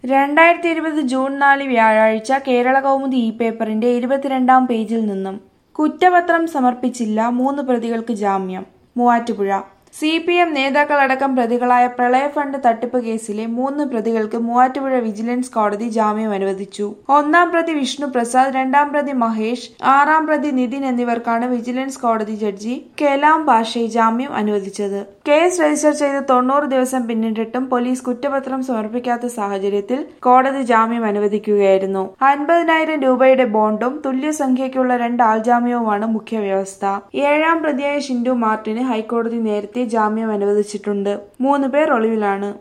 രണ്ടായിരത്തി ഇരുപത് ജൂൺ നാല് വ്യാഴാഴ്ച കേരള കൗമുദി ഇ പേപ്പറിന്റെ ഇരുപത്തിരണ്ടാം പേജിൽ നിന്നും കുറ്റപത്രം സമർപ്പിച്ചില്ല മൂന്ന് പ്രതികൾക്ക് ജാമ്യം മൂവാറ്റുപുഴ സി പി എം നേതാക്കളടക്കം പ്രതികളായ പ്രളയ ഫണ്ട് തട്ടിപ്പ് കേസിലെ മൂന്ന് പ്രതികൾക്ക് മൂവാറ്റുപുഴ വിജിലൻസ് കോടതി ജാമ്യം അനുവദിച്ചു ഒന്നാം പ്രതി വിഷ്ണു പ്രസാദ് രണ്ടാം പ്രതി മഹേഷ് ആറാം പ്രതി നിതിൻ എന്നിവർക്കാണ് വിജിലൻസ് കോടതി ജഡ്ജി കെലാം പാഷെ ജാമ്യം അനുവദിച്ചത് കേസ് രജിസ്റ്റർ ചെയ്ത് തൊണ്ണൂറ് ദിവസം പിന്നിട്ടിട്ടും പോലീസ് കുറ്റപത്രം സമർപ്പിക്കാത്ത സാഹചര്യത്തിൽ കോടതി ജാമ്യം അനുവദിക്കുകയായിരുന്നു അൻപതിനായിരം രൂപയുടെ ബോണ്ടും തുല്യസംഖ്യയ്ക്കുള്ള രണ്ട് ആൾജാമ്യവുമാണ് മുഖ്യ വ്യവസ്ഥ ഏഴാം പ്രതിയായ ഷിൻഡു മാർട്ടിന് ഹൈക്കോടതി നേരത്തെ ജാമ്യം അനുവദിച്ചിട്ടുണ്ട് മൂന്ന് പേർ ഒളിവിലാണ്